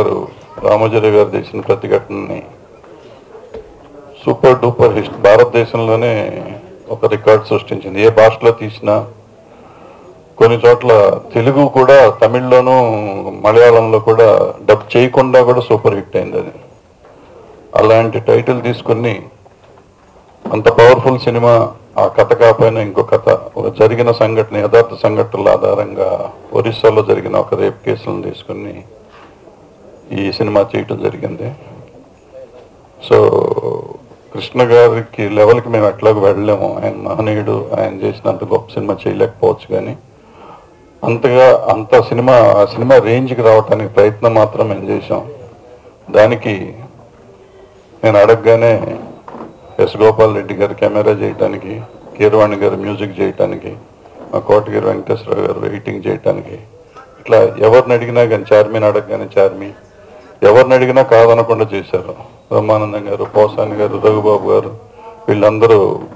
గారు రామోజీరావు గారు చేసిన ప్రతిఘటనని సూపర్ డూపర్ హిస్ట్ భారతదేశంలోనే ఒక రికార్డ్ సృష్టించింది ఏ భాషలో తీసినా కొన్ని చోట్ల తెలుగు కూడా తమిళ్లోను మలయాళంలో కూడా డబ్ చేయకుండా కూడా సూపర్ హిట్ అయింది అది అలాంటి టైటిల్ తీసుకుని అంత పవర్ఫుల్ సినిమా ఆ కథ కాకపోయినా ఇంకో కథ ఒక జరిగిన సంఘటన యథార్థ సంఘటనల ఆధారంగా ఒరిస్సాలో జరిగిన ఒక రేప్ కేసులను తీసుకుని ఈ సినిమా చేయటం జరిగింది సో కృష్ణ గారికి లెవెల్కి మేము ఎట్లాగో వెళ్ళలేము ఆయన మహనీయుడు ఆయన చేసినంత గొప్ప సినిమా చేయలేకపోవచ్చు కానీ అంతగా అంత సినిమా ఆ సినిమా రేంజ్కి రావడానికి ప్రయత్నం మాత్రం మేము చేసాం దానికి నేను అడగగానే ఎస్ గోపాల్ రెడ్డి గారు కెమెరా చేయటానికి కీరవాణి గారు మ్యూజిక్ చేయటానికి మా కోటగిరి వెంకటేశ్వర గారు ఎడిటింగ్ చేయటానికి ఇట్లా ఎవరిని అడిగినా కానీ చార్మిని అడగగానే చార్మి ఎవరిని అడిగినా కాదనకుండా చేశారు బ్రహ్మానందం గారు పోసాని గారు రఘుబాబు గారు వీళ్ళందరూ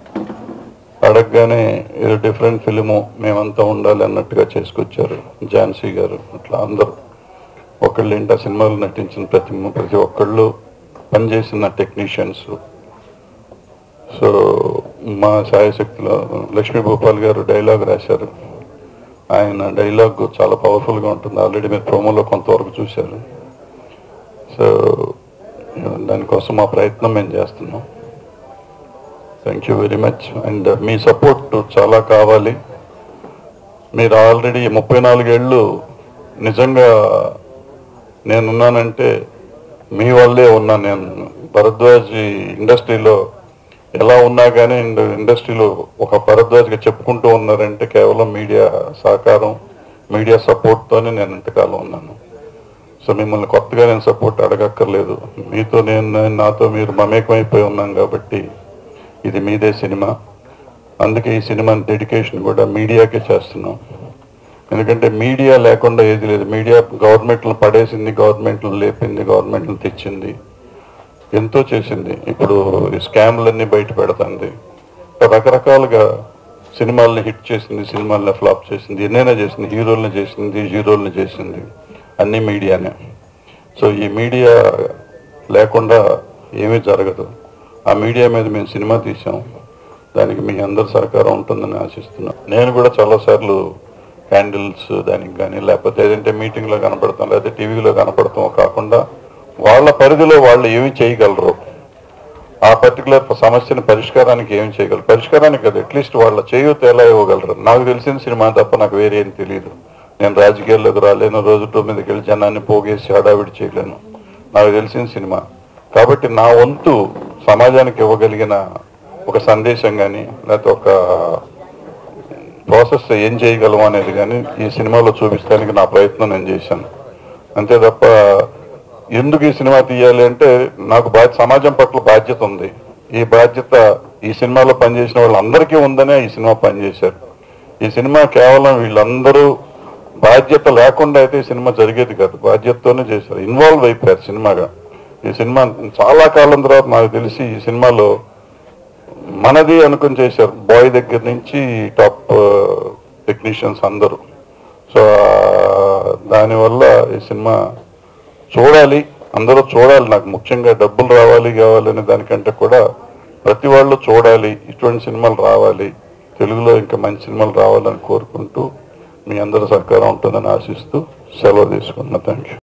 అడగగానే ఇది డిఫరెంట్ ఫిలిము మేమంతా ఉండాలి అన్నట్టుగా చేసుకొచ్చారు ఝాన్సీ గారు అట్లా అందరూ ఒకళ్ళు ఏంటి ఆ సినిమాలో నటించిన ప్రతి ప్రతి ఒక్కళ్ళు పనిచేసిన టెక్నీషియన్స్ సో మా సాయశక్తిలో లక్ష్మీ భూపాల్ గారు డైలాగ్ రాశారు ఆయన డైలాగ్ చాలా పవర్ఫుల్గా ఉంటుంది ఆల్రెడీ మీరు ప్రోమోలో కొంతవరకు చూశారు సో దానికోసం మా ప్రయత్నం మేము చేస్తున్నాం thank you very much and మీ సపోర్ట్ చాలా కావాలి మీరు ఆల్రెడీ ముప్పై నాలుగేళ్ళు నిజంగా నేనున్నానంటే మీ వల్లే ఉన్నాను నేను భరద్వాజ్ ఇండస్ట్రీలో ఎలా ఉన్నా కానీ ఇండ- ఇండస్ట్రీలో ఒక భరద్వాజ్గా చెప్పుకుంటూ ఉన్నారంటే కేవలం మీడియా సహకారం మీడియా సపోర్ట్తోనే నేను ఇంతకాలం ఉన్నాను సో మిమ్మల్ని కొత్తగా నేను సపోర్ట్ అడగక్కర్లేదు మీతో నేను నేను నాతో మీరు మమేకమైపోయి ఉన్నాం కాబట్టి ఇది మీదే సినిమా అందుకే ఈ సినిమా డెడికేషన్ కూడా మీడియాకే చేస్తున్నాం ఎందుకంటే మీడియా లేకుండా ఏది లేదు మీడియా గవర్నమెంట్లు పడేసింది గవర్నమెంట్లు లేపింది గవర్నమెంట్లు తెచ్చింది ఎంతో చేసింది ఇప్పుడు ఈ స్కామ్లన్నీ బయట పెడుతుంది రకరకాలుగా సినిమాల్ని హిట్ చేసింది సినిమాల్ని ఫ్లాప్ చేసింది ఎన్నైనా చేసింది హీరోల్ని చేసింది హీరోల్ని చేసింది అన్ని మీడియానే సో ఈ మీడియా లేకుండా ఏమీ జరగదు ఆ మీడియా మీద మేము సినిమా తీసాం దానికి మీ అందరి సహకారం ఉంటుందని ఆశిస్తున్నాం నేను కూడా చాలాసార్లు క్యాండిల్స్ దానికి కానీ లేకపోతే ఏదంటే మీటింగ్లో కనపడతాం లేకపోతే టీవీలో కనపడతాం కాకుండా వాళ్ళ పరిధిలో వాళ్ళు ఏమి చేయగలరు ఆ పర్టికులర్ సమస్యని పరిష్కారానికి ఏం చేయగలరు పరిష్కారానికి కదా అట్లీస్ట్ వాళ్ళ చేయూత ఎలా ఇవ్వగలరు నాకు తెలిసిన సినిమా తప్ప నాకు వేరే ఏం తెలియదు నేను రాజకీయాల్లోకి రాలేను రోజు తొమ్మిదికి వెళ్ళి జనాన్ని పోగేసి హడావిడి చేయలేను నాకు తెలిసిన సినిమా కాబట్టి నా వంతు సమాజానికి ఇవ్వగలిగిన ఒక సందేశం కానీ లేకపోతే ఒక ప్రాసెస్ ఏం చేయగలం అనేది కానీ ఈ సినిమాలో చూపించడానికి నా ప్రయత్నం నేను చేశాను అంతే తప్ప ఎందుకు ఈ సినిమా తీయాలి అంటే నాకు బా సమాజం పట్ల బాధ్యత ఉంది ఈ బాధ్యత ఈ సినిమాలో పనిచేసిన వాళ్ళందరికీ ఉందనే ఈ సినిమా పనిచేశారు ఈ సినిమా కేవలం వీళ్ళందరూ బాధ్యత లేకుండా అయితే ఈ సినిమా జరిగేది కాదు బాధ్యతతోనే చేశారు ఇన్వాల్వ్ అయిపోయారు సినిమాగా ఈ సినిమా చాలా కాలం తర్వాత నాకు తెలిసి ఈ సినిమాలో మనది అనుకుని చేశారు బాయ్ దగ్గర నుంచి టాప్ టెక్నీషియన్స్ అందరూ సో దానివల్ల ఈ సినిమా చూడాలి అందరూ చూడాలి నాకు ముఖ్యంగా డబ్బులు రావాలి కావాలనే దానికంటే కూడా ప్రతి వాళ్ళు చూడాలి ఇటువంటి సినిమాలు రావాలి తెలుగులో ఇంకా మంచి సినిమాలు రావాలని కోరుకుంటూ మీ అందరి సహకారం ఉంటుందని ఆశిస్తూ సెలవు తీసుకున్నా థ్యాంక్ యూ